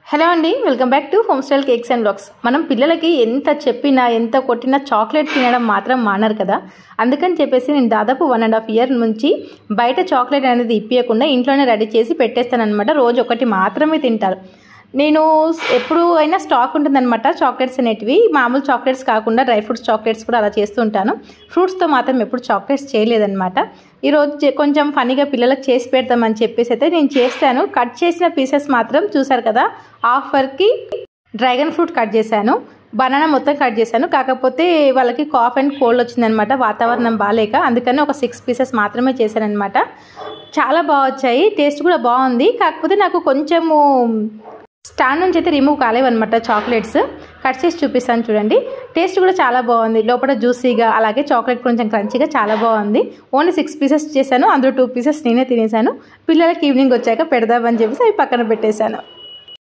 hello అండి welcome back to home style cakes and blogs మనం పిల్లలకి ఎంత చెప్పినా ఎంత కొట్టినా చాక్లెట్ తినడం మాత్రం మానరు కదా అందుకని చెప్పేసి నేను దాదాపు వన్ అండ్ హాఫ్ ఇయర్ నుంచి బయట చాక్లెట్ అనేది ఇప్పియకుండా ఇంట్లోనే రెడీ చేసి పెట్టేస్తాను అనమాట రోజు ఒకటి మాత్రమే తింటారు నేను ఎప్పుడు అయినా స్టాక్ ఉంటుందన్నమాట చాక్లెట్స్ అనేటివి మామూలు చాక్లెట్స్ కాకుండా డ్రై ఫ్రూట్స్ చాక్లెట్స్ కూడా అలా చేస్తూ ఉంటాను ఫ్రూట్స్తో మాత్రం ఎప్పుడు చాక్లెట్స్ చేయలేదన్నమాట ఈరోజు చే- కొంచెం ఫనీగా పిల్లలకు చేసి పెడతామని చెప్పేసి అయితే నేను చేస్తాను కట్ చేసిన పీసెస్ మాత్రం చూసారు కదా ఆఫర్కి డ్రాగన్ ఫ్రూట్ కట్ చేశాను బనానా మొత్తం కట్ చేశాను కాకపోతే వాళ్ళకి కాఫ్ అండ్ కోల్డ్ వచ్చిందనమాట వాతావరణం బాగాలేక అందుకని ఒక సిక్స్ పీసెస్ మాత్రమే చేశానమాట చాలా బాగా వచ్చాయి టేస్ట్ కూడా బాగుంది కాకపోతే నాకు కొంచెము స్టాండ్ నుంచి అయితే రిమూవ్ కాలేవన్నమాట చాక్లెట్స్ కట్ చేసి చూపిస్తాను చూడండి టేస్ట్ కూడా చాలా బాగుంది లోపల జ్యూసీగా అలాగే చాక్లెట్ కొంచెం క్రంచీగా చాలా బాగుంది ఓన్లీ సిక్స్ పీసెస్ చేశాను అందులో టూ పీసెస్ నేనే తినేసాను పిల్లలకి ఈవినింగ్ వచ్చాక పెడదామని చెప్పేసి అవి పక్కన పెట్టేశాను